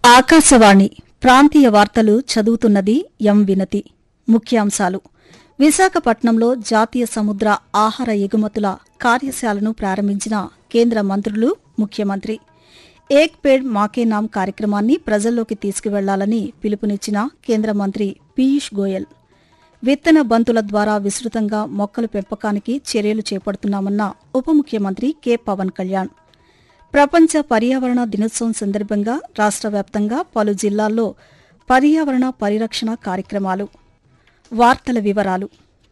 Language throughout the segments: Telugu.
ఆకాశవాణి ప్రాంతీయ వార్తలు చదువుతున్నది ఎం వినతి ముఖ్యాంశాలు విశాఖపట్నంలో జాతీయ సముద్ర ఆహార ఎగుమతుల కార్యశాలను ప్రారంభించిన కేంద్ర మంత్రులు ముఖ్యమంత్రి ఏక్ పేడ్ మాకే నామ్ కార్యక్రమాన్ని ప్రజల్లోకి తీసుకువెళ్లాలని పిలుపునిచ్చిన కేంద్ర మంత్రి పీయూష్ గోయల్ విత్తన బంతుల ద్వారా విస్తృతంగా మొక్కల పెంపకానికి చర్యలు చేపడుతున్నామన్న ఉప ముఖ్యమంత్రి కె పవన్ కళ్యాణ్ ప్రపంచ పర్యావరణ దినోత్సవం సందర్భంగా రాష్ట్ర వ్యాప్తంగా పలు జిల్లాల్లో పర్యావరణ పరిరక్షణ కార్యక్రమాలు వార్తల వివరాలు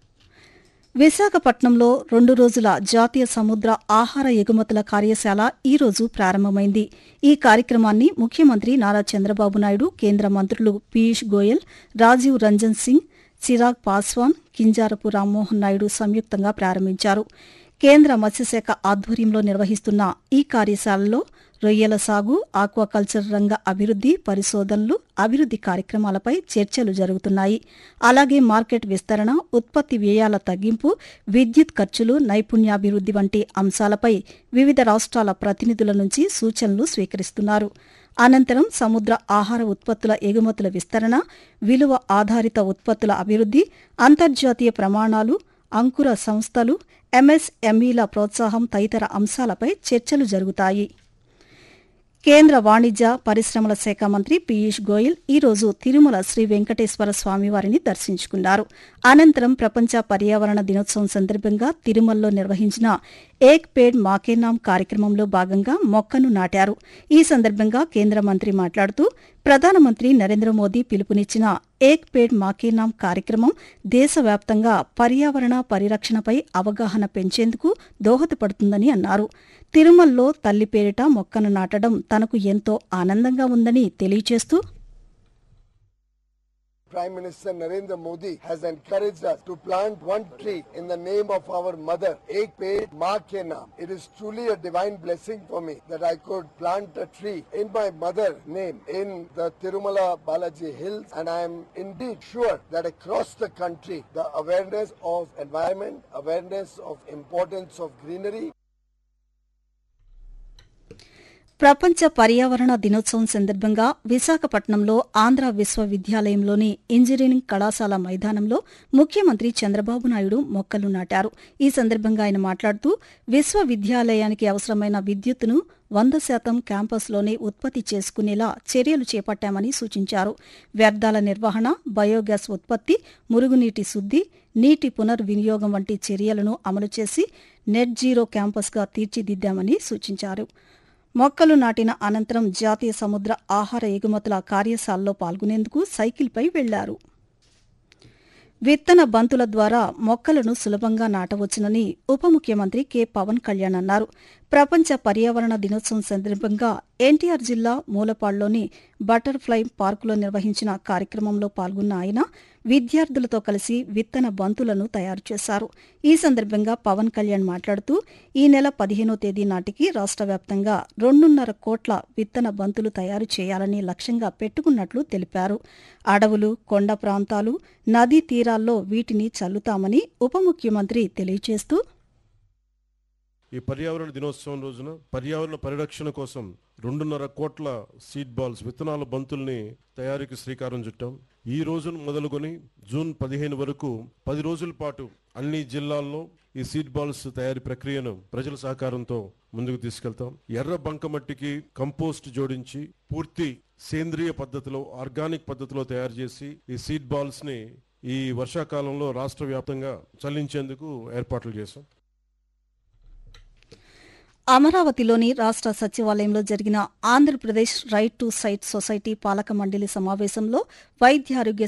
విశాఖపట్నంలో రెండు రోజుల జాతీయ సముద్ర ఆహార ఎగుమతుల కార్యశాల ఈ రోజు ప్రారంభమైంది ఈ కార్యక్రమాన్ని ముఖ్యమంత్రి నారా చంద్రబాబు నాయుడు కేంద్ర మంత్రులు పీయూష్ గోయల్ రాజీవ్ రంజన్ సింగ్ చిరాగ్ పాస్వాన్ కింజారపు రామ్మోహన్ నాయుడు సంయుక్తంగా ప్రారంభించారు కేంద్ర మత్స్యశాఖ ఆధ్వర్యంలో నిర్వహిస్తున్న ఈ కార్యశాలలో రొయ్యల సాగు ఆక్వాకల్చర్ రంగ అభివృద్ది పరిశోధనలు అభివృద్ది కార్యక్రమాలపై చర్చలు జరుగుతున్నాయి అలాగే మార్కెట్ విస్తరణ ఉత్పత్తి వ్యయాల తగ్గింపు విద్యుత్ ఖర్చులు నైపుణ్యాభివృద్ది వంటి అంశాలపై వివిధ రాష్ట్రాల ప్రతినిధుల నుంచి సూచనలు స్వీకరిస్తున్నారు అనంతరం సముద్ర ఆహార ఉత్పత్తుల ఎగుమతుల విస్తరణ విలువ ఆధారిత ఉత్పత్తుల అభివృద్ది అంతర్జాతీయ ప్రమాణాలు అంకుర సంస్థలు ఎంఎస్ఎంఈల ప్రోత్సాహం తదితర అంశాలపై చర్చలు జరుగుతాయి కేంద్ర వాణిజ్య పరిశ్రమల శాఖ మంత్రి పీయూష్ గోయల్ ఈ రోజు తిరుమల శ్రీ వెంకటేశ్వర స్వామివారిని దర్శించుకున్నారు అనంతరం ప్రపంచ పర్యావరణ దినోత్సవం సందర్భంగా తిరుమలలో నిర్వహించిన ఏక్ పేడ్ మాకేనామ్ కార్యక్రమంలో భాగంగా మొక్కను నాటారు ఈ సందర్భంగా కేంద్ర మంత్రి మాట్లాడుతూ ప్రధానమంత్రి నరేంద్ర మోదీ పిలుపునిచ్చిన ఏక్ పేడ్ మాకేనామ్ కార్యక్రమం దేశవ్యాప్తంగా పర్యావరణ పరిరక్షణపై అవగాహన పెంచేందుకు దోహదపడుతుందని అన్నారు తిరుమలలో తల్లి పేరిట మొక్కను నాటడం తనకు ఎంతో ఆనందంగా ఉందని తెలియచేస్తూ Prime Minister Narendra Modi has encouraged us to plant one tree in the name of our mother, Ek Ped Ma Ke Naam. It is truly a divine blessing for me that I could plant a tree in my mother name in the Tirumala Balaji Hills and I am indeed sure that across the country the awareness of environment, awareness of importance of greenery ప్రపంచ పర్యావరణ దినోత్సవం సందర్భంగా విశాఖపట్నంలో ఆంధ్ర విశ్వవిద్యాలయంలోని ఇంజనీరింగ్ కళాశాల మైదానంలో ముఖ్యమంత్రి చంద్రబాబు నాయుడు మొక్కలు నాటారు ఈ సందర్భంగా ఆయన మాట్లాడుతూ విశ్వవిద్యాలయానికి అవసరమైన విద్యుత్తును వంద శాతం క్యాంపస్లోనే ఉత్పత్తి చేసుకునేలా చర్యలు చేపట్టామని సూచించారు వ్యర్థాల నిర్వహణ బయోగ్యాస్ ఉత్పత్తి మురుగునీటి శుద్ది నీటి పునర్వినియోగం వంటి చర్యలను అమలు చేసి నెట్ జీరో క్యాంపస్గా తీర్చిదిద్దామని సూచించారు మొక్కలు నాటిన అనంతరం జాతీయ సముద్ర ఆహార ఎగుమతుల కార్యశాలలో పాల్గొనేందుకు సైకిల్పై వెళ్లారు విత్తన బంతుల ద్వారా మొక్కలను సులభంగా నాటవచ్చునని ఉప ముఖ్యమంత్రి కె పవన్ కళ్యాణ్ అన్నారు ప్రపంచ పర్యావరణ దినోత్సవం సందర్భంగా ఎన్టీఆర్ జిల్లా మూలపాడులోని బటర్ఫ్లై పార్కులో నిర్వహించిన కార్యక్రమంలో పాల్గొన్న ఆయన విద్యార్థులతో కలిసి విత్తన బంతులను తయారు చేశారు ఈ సందర్భంగా పవన్ కళ్యాణ్ మాట్లాడుతూ ఈ నెల పదిహేనో తేదీ నాటికి రాష్ట్ర వ్యాప్తంగా రెండున్నర కోట్ల విత్తన బంతులు తయారు చేయాలని లక్ష్యంగా పెట్టుకున్నట్లు తెలిపారు అడవులు కొండ ప్రాంతాలు నదీ తీరాల్లో వీటిని చల్లుతామని ఉప ముఖ్యమంత్రి తెలియజేస్తూ ఈ పర్యావరణ దినోత్సవం రోజున పర్యావరణ పరిరక్షణ కోసం రెండున్నర కోట్ల సీడ్ బాల్స్ విత్తనాల బంతుల్ని తయారీకి శ్రీకారం చుట్టాం ఈ రోజును మొదలుకొని జూన్ పదిహేను వరకు పది రోజుల పాటు అన్ని జిల్లాల్లో ఈ సీడ్ బాల్స్ తయారీ ప్రక్రియను ప్రజల సహకారంతో ముందుకు తీసుకెళ్తాం ఎర్ర బంకమట్టికి కంపోస్ట్ జోడించి పూర్తి సేంద్రియ పద్ధతిలో ఆర్గానిక్ పద్ధతిలో తయారు చేసి ఈ సీడ్ బాల్స్ ని ఈ వర్షాకాలంలో రాష్ట్ర వ్యాప్తంగా చల్లించేందుకు ఏర్పాట్లు చేశాం అమరావతిలోని రాష్ట్ర సచివాలయంలో జరిగిన Andhra Pradesh right to sight society పాలక మండలి సమావేశంలో వైద్య ఆరోగ్య